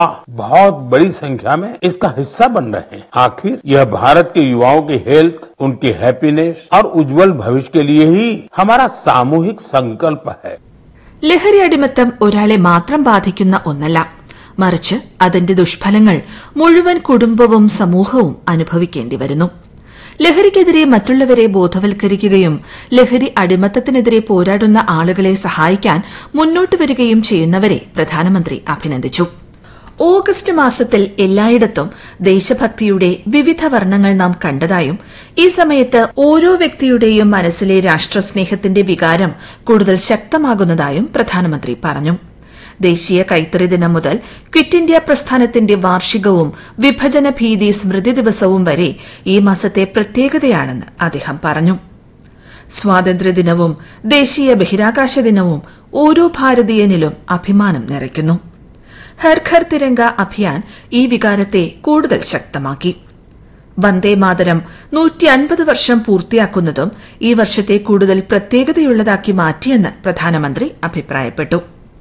बहुत बड़ी संख्या में इसका हिस्सा बन रहे हैं आखिर यह भारत के युवाओं की हेल्थ उनकी हैप्पीनेस और उज्जवल भविष्य के लिए ही हमारा सामूहिक संकल्प है ലഹരി അടിമത്തം ഒരാളെ മാത്രം ബാധിക്കുന്ന ഒന്നല്ല മറിച്ച് അതിന്റെ ദുഷ്ഫലങ്ങൾ മുഴുവൻ കുടുംബവും സമൂഹവും അനുഭവിക്കേണ്ടി വരുന്നു ലഹരിക്കെതിരെ മറ്റുള്ളവരെ ബോധവൽക്കരിക്കുകയും ലഹരി അടിമത്തത്തിനെതിരെ പോരാടുന്ന ആളുകളെ സഹായിക്കാൻ മുന്നോട്ട് വരികയും ചെയ്യുന്നവരെ പ്രധാനമന്ത്രി അഭിനന്ദിച്ചു ഓഗസ്റ്റ് മാസത്തിൽ എല്ലായിടത്തും ദേശഭക്തിയുടെ വിവിധ വർണ്ണങ്ങൾ നാം കണ്ടതായും ഈ സമയത്ത് ഓരോ വ്യക്തിയുടെയും മനസ്സിലെ രാഷ്ട്രസ്നേഹത്തിന്റെ വികാരം കൂടുതൽ ശക്തമാകുന്നതായും പ്രധാനമന്ത്രി പറഞ്ഞു ദേശീയ കൈത്തറി ദിനം മുതൽ ക്വിറ്റ് ഇന്ത്യ പ്രസ്ഥാനത്തിന്റെ വാർഷികവും വിഭജന ഭീതി സ്മൃതി ദിവസവും വരെ ഈ മാസത്തെ പ്രത്യേകതയാണെന്ന് അദ്ദേഹം പറഞ്ഞു സ്വാതന്ത്ര്യദിനവും ദേശീയ ബഹിരാകാശ ദിനവും ഓരോ ഭാരതീയനിലും അഭിമാനം നിറയ്ക്കുന്നു ഹർ ഘർ തിരങ്ക അഭിയാൻ ഈ വികാരത്തെ കൂടുതൽ ശക്തമാക്കി വന്ദേ മാതരം നൂറ്റി അൻപത് വർഷം പൂർത്തിയാക്കുന്നതും ഈ വർഷത്തെ കൂടുതൽ പ്രത്യേകതയുള്ളതാക്കി മാറ്റിയെന്ന് പ്രധാനമന്ത്രി അഭിപ്രായപ്പെട്ടു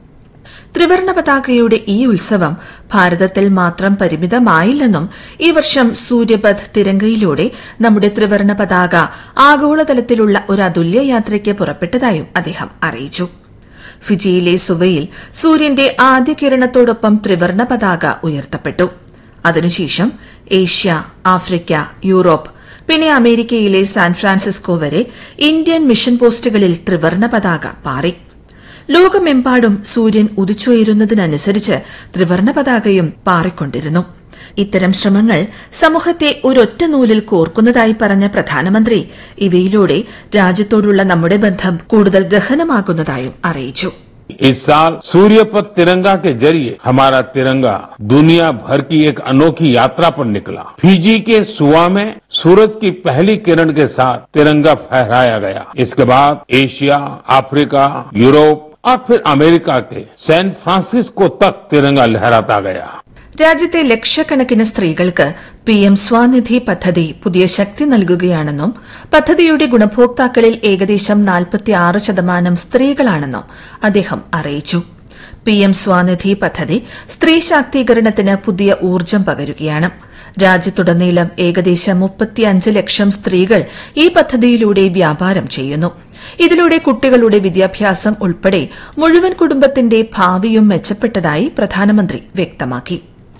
ത്രിവർണ പതാകയുടെ ഈ ഉത്സവം ഭാരതത്തിൽ മാത്രം പരിമിതമായില്ലെന്നും ഈ വർഷം സൂര്യപഥ് തിരങ്കയിലൂടെ നമ്മുടെ ത്രിവർണ പതാക ആഗോളതലത്തിലുള്ള ഒരു അതുല്യ യാത്രയ്ക്ക് പുറപ്പെട്ടതായും അദ്ദേഹം അറിയിച്ചു ഫിജിയിലെ സുവയിൽ സൂര്യന്റെ ആദ്യ കിരണത്തോടൊപ്പം ത്രിവർണ പതാക ഉയർത്തപ്പെട്ടു അതിനുശേഷം ഏഷ്യ ആഫ്രിക്ക യൂറോപ്പ് പിന്നെ അമേരിക്കയിലെ സാൻ ഫ്രാൻസിസ്കോ വരെ ഇന്ത്യൻ മിഷൻ പോസ്റ്റുകളിൽ ത്രിവർണ പതാക പാറി ലോകമെമ്പാടും സൂര്യൻ ഉദിച്ചുയരുന്നതിനനുസരിച്ച് ത്രിവർണ പതാകയും പാറിക്കൊണ്ടിരുന്നു ഇത്തരം ശ്രമങ്ങൾ സമൂഹത്തെ ഒരൊറ്റ നൂലിൽ കോർക്കുന്നതായി പറഞ്ഞ പ്രധാനമന്ത്രി ഇവയിലൂടെ രാജ്യത്തോടുള്ള നമ്മുടെ ബന്ധം കൂടുതൽ ഗഹനമാകുന്നതായും അറിയിച്ചു इस साल सूर्यपथ तिरंगा के जरिए हमारा तिरंगा दुनिया भर की एक अनोखी यात्रा पर निकला फिजी के सुआ में सूरज की पहली किरण के साथ तिरंगा फहराया गया इसके बाद एशिया अफ्रीका यूरोप और फिर अमेरिका के सैन फ्रांसिस्को तक तिरंगा लहराता गया രാജ്യത്തെ ലക്ഷക്കണക്കിന് സ്ത്രീകൾക്ക് പി എം സ്വാനിധി പദ്ധതി പുതിയ ശക്തി നൽകുകയാണെന്നും പദ്ധതിയുടെ ഗുണഭോക്താക്കളിൽ ഏകദേശം നാൽപ്പത്തിയാറ് ശതമാനം സ്ത്രീകളാണെന്നും അദ്ദേഹം അറിയിച്ചു പി എം സ്വാനിധി പദ്ധതി സ്ത്രീ ശാക്തീകരണത്തിന് പുതിയ ഊർജ്ജം പകരുകയാണ് രാജ്യത്തുടനീളം ഏകദേശം മുപ്പത്തിയഞ്ച് ലക്ഷം സ്ത്രീകൾ ഈ പദ്ധതിയിലൂടെ വ്യാപാരം ചെയ്യുന്നു ഇതിലൂടെ കുട്ടികളുടെ വിദ്യാഭ്യാസം ഉൾപ്പെടെ മുഴുവൻ കുടുംബത്തിന്റെ ഭാവിയും മെച്ചപ്പെട്ടതായി പ്രധാനമന്ത്രി വ്യക്തമാക്കി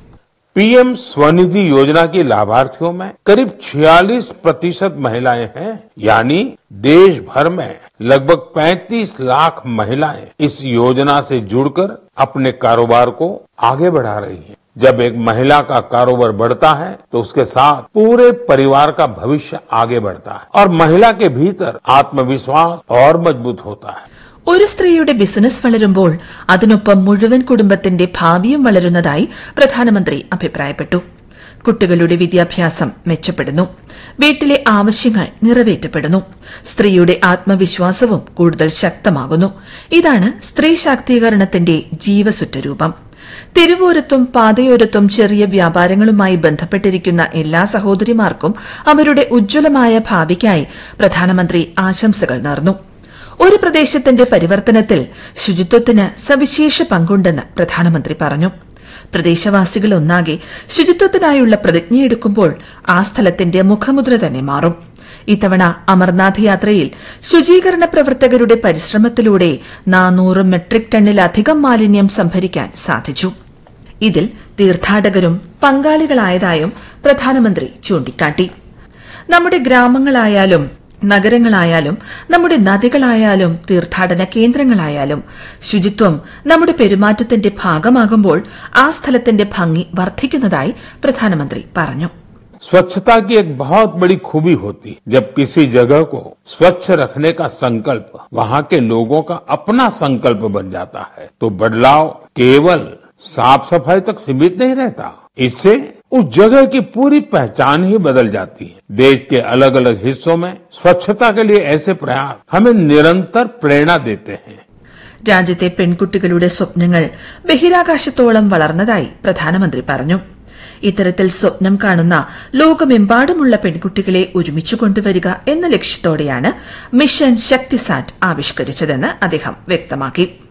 पीएम स्वनिधि योजना की लाभार्थियों में करीब 46 प्रतिशत महिलाएं हैं यानी देश भर में लगभग 35 लाख महिलाएं इस योजना से जुड़कर अपने कारोबार को आगे बढ़ा रही हैं जब एक महिला का कारोबार बढ़ता है तो उसके साथ पूरे परिवार का भविष्य आगे बढ़ता है और महिला के भीतर आत्मविश्वास और मजबूत होता है ഒരു സ്ത്രീയുടെ ബിസിനസ് വളരുമ്പോൾ അതിനൊപ്പം മുഴുവൻ കുടുംബത്തിന്റെ ഭാവിയും വളരുന്നതായി പ്രധാനമന്ത്രി അഭിപ്രായപ്പെട്ടു കുട്ടികളുടെ വിദ്യാഭ്യാസം മെച്ചപ്പെടുന്നു വീട്ടിലെ ആവശ്യങ്ങൾ നിറവേറ്റപ്പെടുന്നു സ്ത്രീയുടെ ആത്മവിശ്വാസവും കൂടുതൽ ശക്തമാകുന്നു ഇതാണ് സ്ത്രീ ശാക്തീകരണത്തിന്റെ ജീവസുറ്റരൂപം തെരുവോരത്തും പാതയോരത്തും ചെറിയ വ്യാപാരങ്ങളുമായി ബന്ധപ്പെട്ടിരിക്കുന്ന എല്ലാ സഹോദരിമാർക്കും അവരുടെ ഉജ്ജ്വലമായ ഭാവിക്കായി പ്രധാനമന്ത്രി ആശംസകൾ നേർന്നു ഒരു പ്രദേശത്തിന്റെ പരിവർത്തനത്തിൽ ശുചിത്വത്തിന് സവിശേഷ പങ്കുണ്ടെന്ന് പ്രധാനമന്ത്രി പറഞ്ഞു പ്രദേശവാസികൾ ഒന്നാകെ ശുചിത്വത്തിനായുള്ള പ്രതിജ്ഞയെടുക്കുമ്പോൾ ആ സ്ഥലത്തിന്റെ മുഖമുദ്ര തന്നെ മാറും ഇത്തവണ അമർനാഥ് യാത്രയിൽ ശുചീകരണ പ്രവർത്തകരുടെ പരിശ്രമത്തിലൂടെ നാനൂറ് മെട്രിക് ടണ്ണിലധികം മാലിന്യം സംഭരിക്കാൻ സാധിച്ചു ഇതിൽ തീർത്ഥാടകരും പങ്കാളികളായതായും പ്രധാനമന്ത്രി ചൂണ്ടിക്കാട്ടി നമ്മുടെ ഗ്രാമങ്ങളായാലും നഗരങ്ങളായാലും നമ്മുടെ നദികളായാലും തീർത്ഥാടന കേന്ദ്രങ്ങളായാലും ശുചിത്വം നമ്മുടെ പെരുമാറ്റത്തിന്റെ ഭാഗമാകുമ്പോൾ ആ സ്ഥലത്തിന്റെ ഭംഗി വർദ്ധിക്കുന്നതായി പ്രധാനമന്ത്രി പറഞ്ഞു स्वच्छता की एक बहुत बड़ी खूबी होती है जब किसी जगह को स्वच्छ रखने का संकल्प वहाँ के लोगों का अपना संकल्प बन जाता है तो बदलाव केवल साफ सफाई तक सीमित नहीं रहता इससे उस जगह की पूरी पहचान ही बदल जाती है देश के अलग अलग हिस्सों में स्वच्छता के लिए ऐसे प्रयास हमें निरंतर प्रेरणा देते हैं രാജ്യത്തെ പെൺകുട്ടികളുടെ സ്വപ്നങ്ങൾ ബഹിരാകാശത്തോളം വളർന്നതായി പ്രധാനമന്ത്രി പറഞ്ഞു ഇത്തരത്തിൽ സ്വപ്നം കാണുന്ന ലോകമെമ്പാടുമുള്ള പെൺകുട്ടികളെ ഒരുമിച്ചു കൊണ്ടുവരിക എന്ന ലക്ഷ്യത്തോടെയാണ് മിഷൻ ശക്തിസാറ്റ് ആവിഷ്കരിച്ചതെന്ന് അദ്ദേഹം വ്യക്തമാക്കി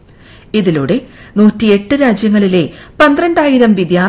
ഇതിലൂടെ നൂറ്റിയെട്ട് രാജ്യങ്ങളിലെ പന്ത്രണ്ടായിരം വിദ്യാർത്ഥി